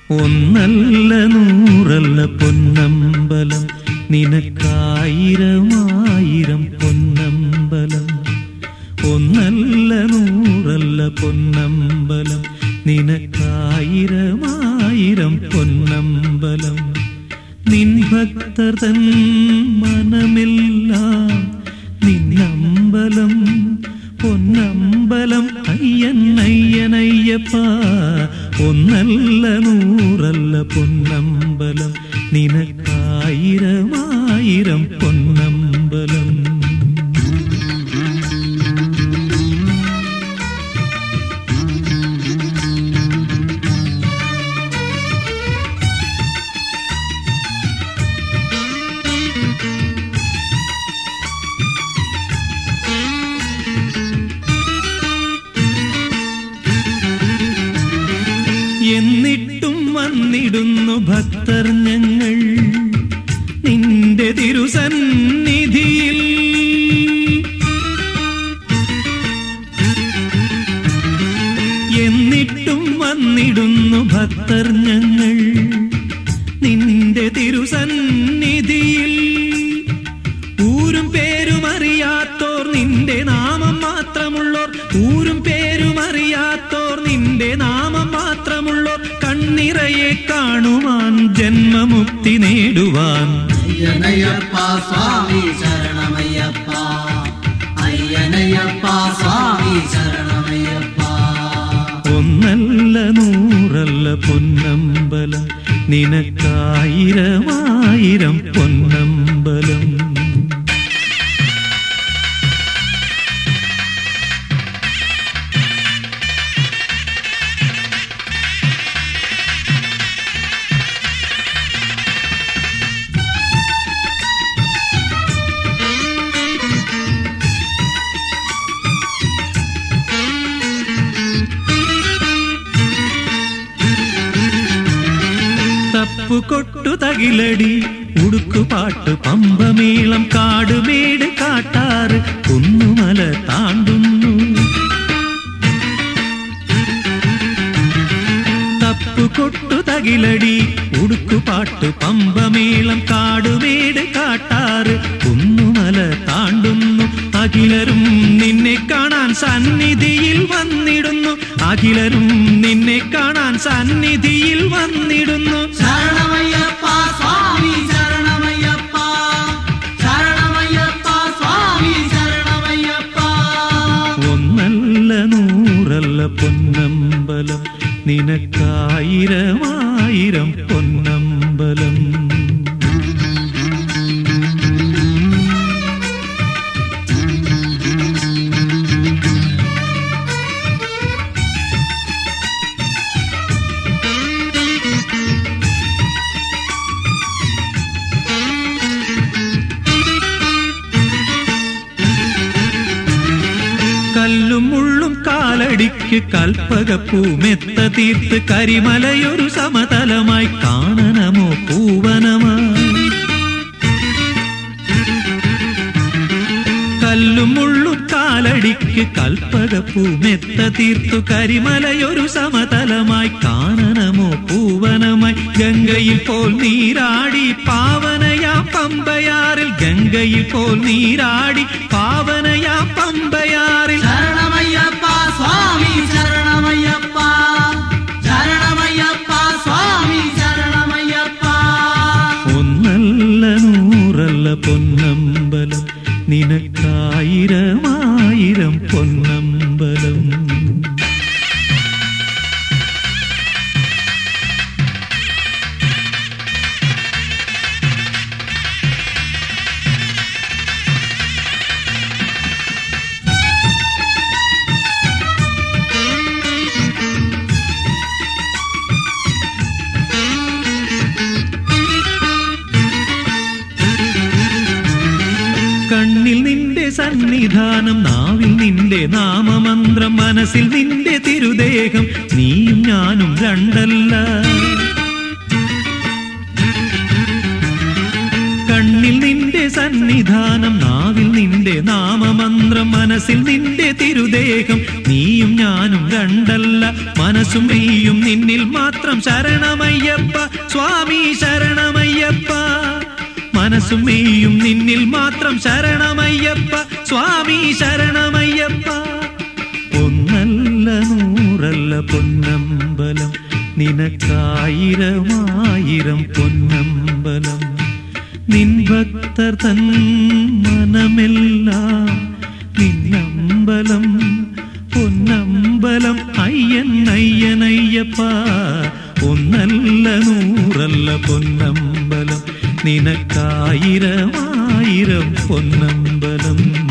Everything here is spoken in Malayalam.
ഒന്നല്ല നൂറല്ല പൊന്നമ്പലം നിനക്കായിരമായിരം പൊന്നമ്പലം ഒന്നല്ല നൂറല്ല പൊന്നമ്പലം നിനക്കായിരമായിരം പൊന്നമ്പലം നിൻ ഭക്തർ തൻ മനമെല്ലാം നിന്നമ്പലം പൊന്നമ്പലം അയ്യൻ അയ്യനയ്യപ്പ ഒന്നല്ല നൂറല്ല പൊന്നമ്പലം നിനക്കായിരമായിരം പൊന്നമ്പലം എന്നിട്ടും വന്നിടുന്നു ഭക്തർ ഞങ്ങൾ നിന്റെ തിരുസന്നിധിയിൽ എന്നിട്ടും വന്നിടുന്നു ഭക്തർ ഞങ്ങൾ നിന്റെ തിരുസന്നിധിയിൽ ഊരും പേരും അറിയാത്തോർ നിന്റെ നാമം മാത്രമുള്ളോർ ഊരും പേരും അറിയാത്തോർ നിന്റെ നാമം മാത്രമുള്ളോർ കണ്ണിറയെ കാണുവാൻ ജന്മമുക്തി നേടുവാൻ അയ്യനയ്യപ്പ സ്വാമി ശരണമയ്യപ്പ അയ്യനയ്യപ്പ സ്വാമി ശരണമയ്യപ്പ ഒന്നല്ല നൂറല്ല പൊന്നമ്പലം നിനക്കായിരമായിരം പൊന്നമ്പലം തപ്പുകൊട്ടു തകിലടി ഉടുക്കുപാട്ട് പമ്പമേളം കാടുമേട് കാട്ടാറ് കുന്നുമല താണ്ടുന്നു തപ്പുകൊട്ടു തകിലടി ഉടുക്കുപാട്ട് പമ്പമേളം കാടുമേട് കാട്ടാറ് കുന്നുമല താണ്ടുന്നു അഖിലരും നിന്നെ കാണാൻ സന്നിധിയിൽ വന്നിടുന്നു അഖിലരും നിന്നെ കാണാൻ സന്നിധിയിൽ വന്നിടുന്നു ശരണമയ്യപ്പ സ്വാമി ശരണമയ്യപ്പ ശരണമയ്യപ്പ സ്വാമി ശരണമയ്യപ്പ ഒന്നല്ല നൂറല്ല പൊന്നമ്പലം നിനക്കായിരമായിരം പൊന്നമ്പലം കല്ലും മുള്ളും കാലടിക്ക് കൽപ്പകപ്പൂമെത്ത തീർത്ത് കരിമലയൊരു സമതലമായി കാണണമോ പൂവനമായി കല്ലും മുള്ളും കാലടിക്ക് കൽപ്പകപ്പൂമെത്ത തീർത്തു കരിമലയൊരു സമതലമായി കാണണമോ പൂവനമായി ഗംഗയിൽ പോൽ നീരാടി പാവനയാ പമ്പയാറിൽ ഗംഗയിൽ പോൽ നീരാടി പാവനയാ പമ്പയാറിൽ ശരണമയ്യപ്പ സ്വാമി ശരണമയ്യപ്പ ശരണമയ്യപ്പ സ്വാമി ശരണമയ്യപ്പ ഒന്നല്ല നൂറല്ല പൊന്നമ്പലം നിനക്കായിരമായിരം പൊന്നമ്പലം കണ്ണിൽ നിന്റെ സന്നിധാനം നാവിൽ നിന്റെ നാമമന്ത്രം മനസ്സിൽ നിന്റെ തിരുദേഹം നീയും ഞാനും രണ്ടല്ല കണ്ണിൽ നിന്റെ സന്നിധാനം നാവിൽ നിന്റെ നാമമന്ത്രം മനസ്സിൽ നിന്റെ തിരുദേഹം നീയും ഞാനും രണ്ടല്ല മനസ്സും നീയും നിന്നിൽ മാത്രം ശരണമയ്യപ്പ സ്വാമി ശരണമയ്യപ്പ മനസ്സും നീയും നിന്നിൽ മാത്രം ശരണമയ്യപ്പ സ്വാമി ശരണമയ്യപ്പ ഒന്നല്ല നൂറല്ല പൊന്നമ്പലം നിനക്കായിരമായിരം പൊന്നമ്പലം നിൻ ഭക്തർ തൻ മനമെല്ലാം നിന്നമ്പലം പൊന്നമ്പലം അയ്യൻ അയ്യനയ്യപ്പ ഒന്നല്ല നൂറല്ല പൊന്നമ്പലം നിനക്കായിരമായിരം പൊന്നമ്പലം